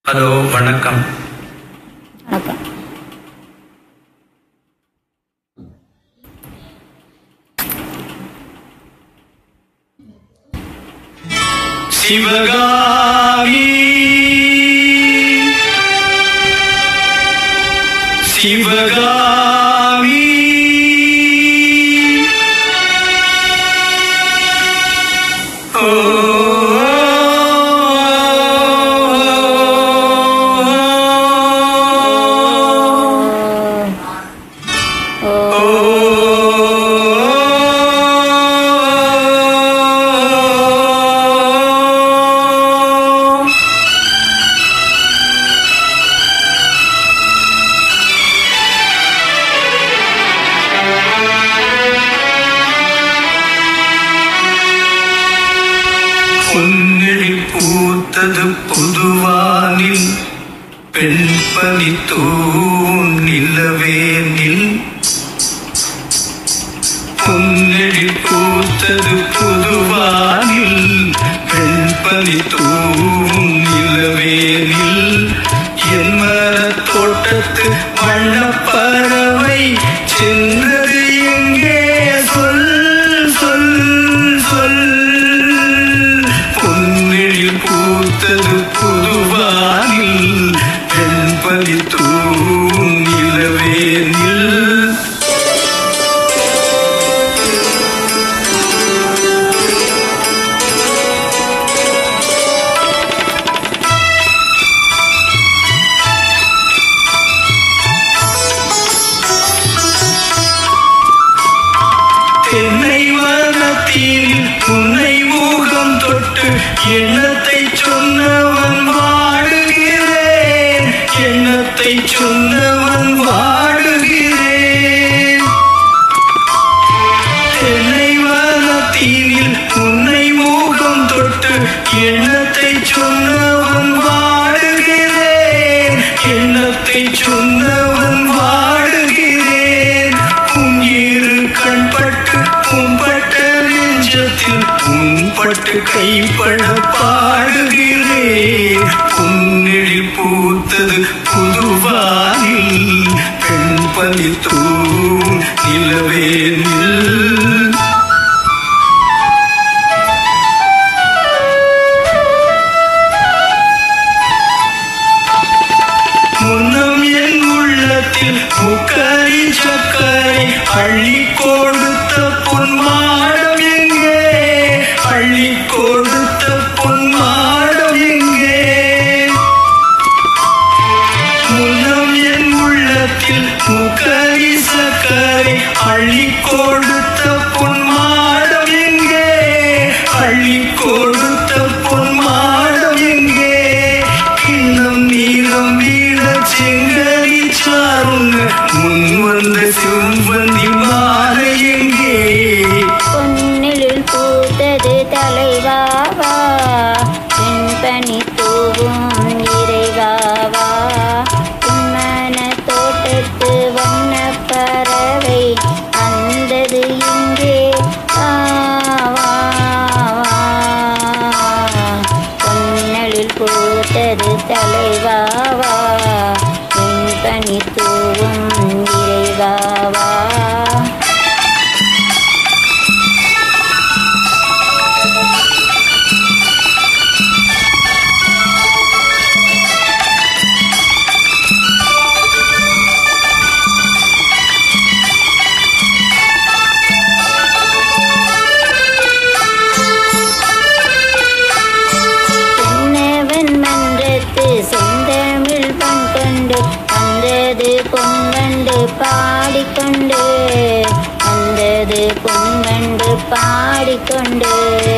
Hello வணக்கம் வணக்கம் சிவகாமி சிவகாமி ஓ பொன்னெழில் பூத்தது புதுவானில் பெண் பனி தூவும் நிலவேனில் பொன்னெழில் பூத்தது புதுவானில் பெண் பனி தூவும் நிலவேனில் என் மரத் தோட்டத்து வண்ணப்பறவை சென்றது எங்கே சொல் சொல் சொல் பொன்னெழில் பூத்தது புதுவானில் வெண்பனி தூவும் நிலவேனில் தென்னை வனத்தில் உன்னை மூகம் தொட்டு எண்ணத்தை சொன்னவன் வாடுகிறேன் எண்ணத்தை சொன்னவன் வாடுகிறேன் தென்னை வனத்தில் உன்னை மூகம் தொட்டு எண்ணத்தை சொன்னவன் வாடுகிறேன் எண்ணத்தை சொன்னவன் வாடுகிறேன் உன் இரு கண்பட்டு உன்பட்ட நெஞ்சத்தில் உன்பட்டு கைப்பட பாடுகிறேன் புன்னெழில் பூத்தது புதுவானில் பெண் பனி தூவும் நிலவேனில் முன்னம் என் உள்ளத்தில் முக்கரி சக்கரை அள்ளி கொடுத்த பொன்மாடம் எங்கே அள்ளி கொடுத்த பொன்மாடம் எங்கே முன்னம் என் உள்ளத்தில் முக்கரி சக்கரை அள்ளி கொடுத்த பொன்மாடம் எங்கே அள்ளி கொடுத்த பொன்மாடம் எங்கே இன்னும் நீளம் வீட செங்கலி சாருங்க முன் வந்த செவ்வந்தி மாலை எங்கே பொன்னிலில் பூத்தது தலைவாவா வெண்பனி தூவும் இறைவாவா உன்மன தோட்டத்து வண்ண பறவை அந்தது இங்கே ஆவா பொன்னலில் பூத்தது தலைவாவா வெண்பனி தூவும் இறைவாவா தென்னவன் மன்றத்து செந்தமிழ் பண்கொண்டு வந்தது பொன்வண்டு பாடிக்கொண்டு வந்தது பொன்வண்டு பாடிக்கொண்டு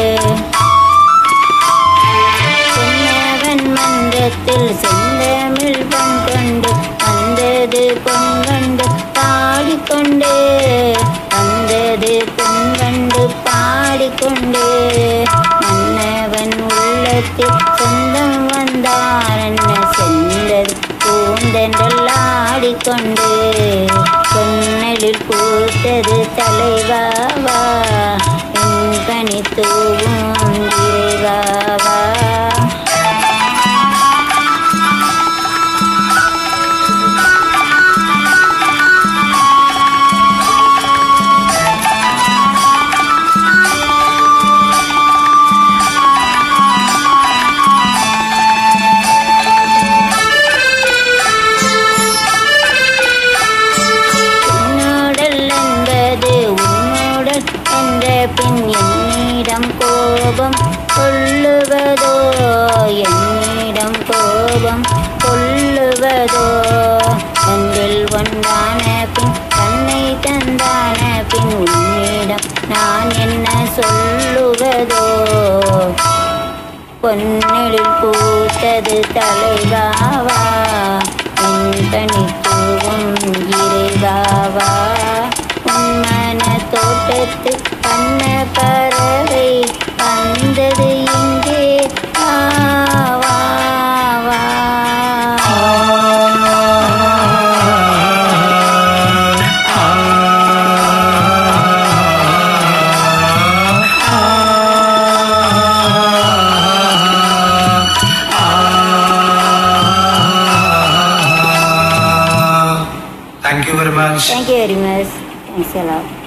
தென்னவன் மன்றத்தில் செந்தமிழ் பண்கொண்டு வந்தது பொன்வண்டு பாடிக்கொண்டு வந்தது பொன்வண்டு பாடிக்கொண்டு மன்னவன் உள்ளத்தில் சொந்தம் வந்தார் என்ன சென்றது பூந்தென்றல் ஆடிக்கொண்டு பொன்னலில் பூத்தது தலைவாவா என் கனி தூவும் இறைவாவா பொன்னெழில் பூத்தது தலைவாவா உன்பனி தூவும் இறைவாவா உன்மன தோட்டத்து பண்ண பறவை வந்தது இங்கே வா, வா, வா. Thank you very much. Thank you very much. Thanks a lot.